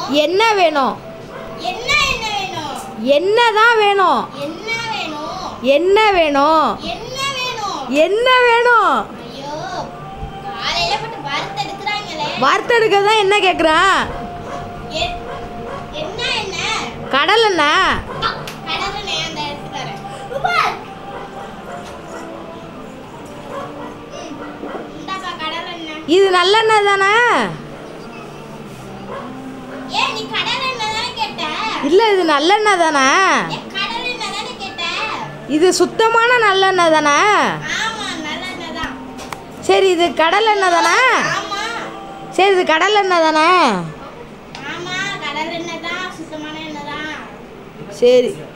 என்ன வேணும் என்ன என்ன வேணும் என்ன தான் வேணும் என்ன வேணும் என்ன வேணும் என்ன வேணும் என்ன வேணும் ஐயோ காலையில மட்டும் வறுத்து எடுக்கிறாங்களே வறுத்தெடுக்க தான் என்ன கேட்குறான் எ- என்ன என்ன கடல் என்ன கடலை அந்த எடுத்து வரேன் ரூபா இந்தாப்பா கடல் என்ன இது நல்லெண்ணெய் தானே ஏன் நீ கடல் என்ன தானே கேட்ட இல்லை இது நல்லெண்ணெய் தானே ஏன் கடல் என்ன தானே கேட்ட இது சுத்தமான நல்லெண்ணெய் தானே ஆமா நல்லெண்ணெய் தான் சரி இது கடல் எண்ணெய் தானே ஆமா சரி இது கடல் எண்ணெய் தானே ஆமா கடல் எண்ணெய் தான் சுத்தமான எண்ணெய் தான் சரி